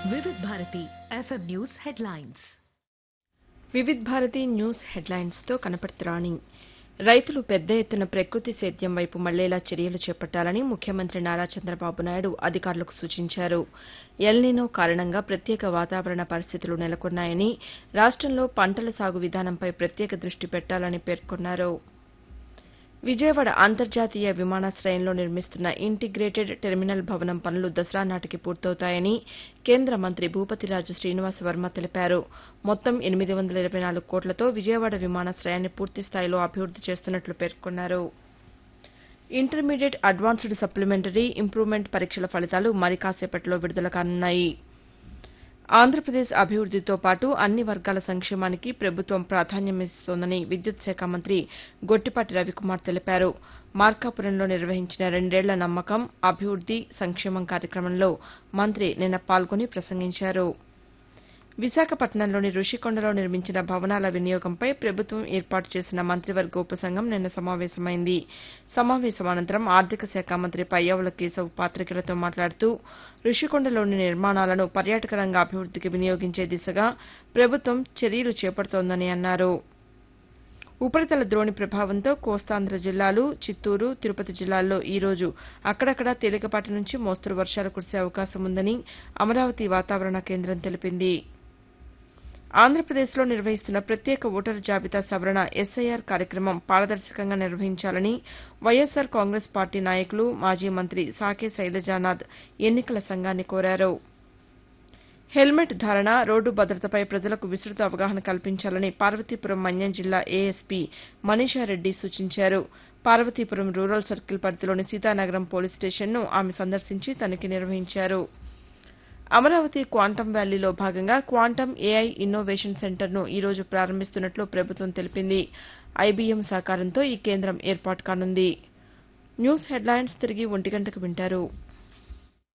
వివిధ Bharati FM news headlines Vividh Bharati news హెడ్లైన్స్తో కనపడుతురాణి రైతులు పెద్ద ఎత్తున ప్రకృతి సేద్యం వైపు మళ్లేలా చర్యలు చేపట్టాలని ముఖ్యమంత్రి నారా చంద్రబాబు నాయుడు అధికారులకు సూచించారు ఎల్నినో కారణంగా ప్రత్యేక వాతావరణ పరిస్థితులు నెలకొన్నాయని రాష్టంలో పంటల సాగు విధానంపై ప్రత్యేక దృష్టి పెట్టాలని పేర్కొన్నారు విజయవాడ అంతర్జాతీయ విమానాశ్రయంలో నిర్మిస్తున్న ఇంటిగ్రేటెడ్ టెర్మినల్ భవనం పనులు దసరా నాటికి పూర్తవుతాయని కేంద్ర మంత్రి భూపతిరాజు శ్రీనివాస్ వర్మ తెలిపారు మొత్తం ఎనిమిది వందల ఇరవై నాలుగు కోట్లతో విజయవాడ విమానాశ్రయాన్ని పూర్తిస్థాయిలో అభివృద్ది చేస్తున్నట్లు పేర్కొన్నారు ఇంటర్మీడియట్ అడ్వాన్స్డ్ సప్లిమెంటరీ ఇంప్రూవ్మెంట్ పరీక్షల ఫలితాలు మరి కాసేపట్లో విడుదల కానున్నాయి ఆంధ్రప్రదేశ్ అభివృద్దితో పాటు అన్ని వర్గాల సంక్షేమానికి ప్రభుత్వం ప్రాధాన్యమిస్తోందని విద్యుత్ శాఖ మంత్రి గొట్టిపాటి రవికుమార్ తెలిపారు మార్కాపురంలో నిర్వహించిన రెండేళ్ల నమ్మకం అభివృద్ది సంక్షేమం కార్యక్రమంలో మంత్రి నిన్న పాల్గొని ప్రసంగించారు విశాఖపట్నంలోని రుషికొండలో నిర్మించిన భవనాల వినియోగంపై ప్రభుత్వం ఏర్పాటు చేసిన మంత్రివర్గ ఉపసంఘం నిన్న సమావేశమైంది సమావేశం అనంతరం ఆర్థిక శాఖ మంత్రి పయ్యావుల కేశవ్ పాతికేయులతో మాట్లాడుతూ రుషికొండలోని నిర్మాణాలను పర్యాటక రంగ అభివృద్దికి వినియోగించే దిశగా ప్రభుత్వం చర్యలు చేపడుతోందని అన్నారు ఉపరితల ద్రోణి ప్రభావంతో కోస్తాంధ్ర జిల్లాలు చిత్తూరు తిరుపతి జిల్లాల్లో ఈ రోజు అక్కడక్కడా తేలికపాటి నుంచి మోస్తరు వర్షాలు కురిసే అవకాశం ఉందని అమరావతి వాతావరణ కేంద్రం తెలిపింది ఆంధ్రప్రదేశ్లో నిర్వహిస్తున్న ప్రత్యేక ఓటరు జాబితా సవరణ ఎస్ఐఆర్ కార్యక్రమం పారదర్శకంగా నిర్వహించాలని వైఎస్సార్ కాంగ్రెస్ పార్టీ నాయకులు మాజీ మంత్రి సాకే శైలజానాథ్ ఎన్నికల సంఘాన్ని కోరారు హెల్మెట్ ధారణ రోడ్డు భద్రతపై ప్రజలకు విస్తృత అవగాహన కల్పించాలని పార్వతీపురం మన్యం జిల్లా ఏఎస్పీ మనీషారెడ్డి సూచించారు పార్వతీపురం రూరల్ సర్కిల్ పరిధిలోని సీతానగరం పోలీస్ స్టేషన్ను ఆమె సందర్శించి తనిఖీ నిర్వహించారు అమరావతి క్వాంటం వ్యాలీలో భాగంగా క్వాంటం ఏఐ ఇన్నోవేషన్ సెంటర్ను ఈ రోజు ప్రారంభిస్తున్నట్లు ప్రభుత్వం తెలిపింది ఐబీఎం సహకారంతో ఈ కేంద్రం ఏర్పాటు కానుంది న్యూస్ హెడ్లైన్స్ తిరిగి ఒంటి గంటకు వింటారు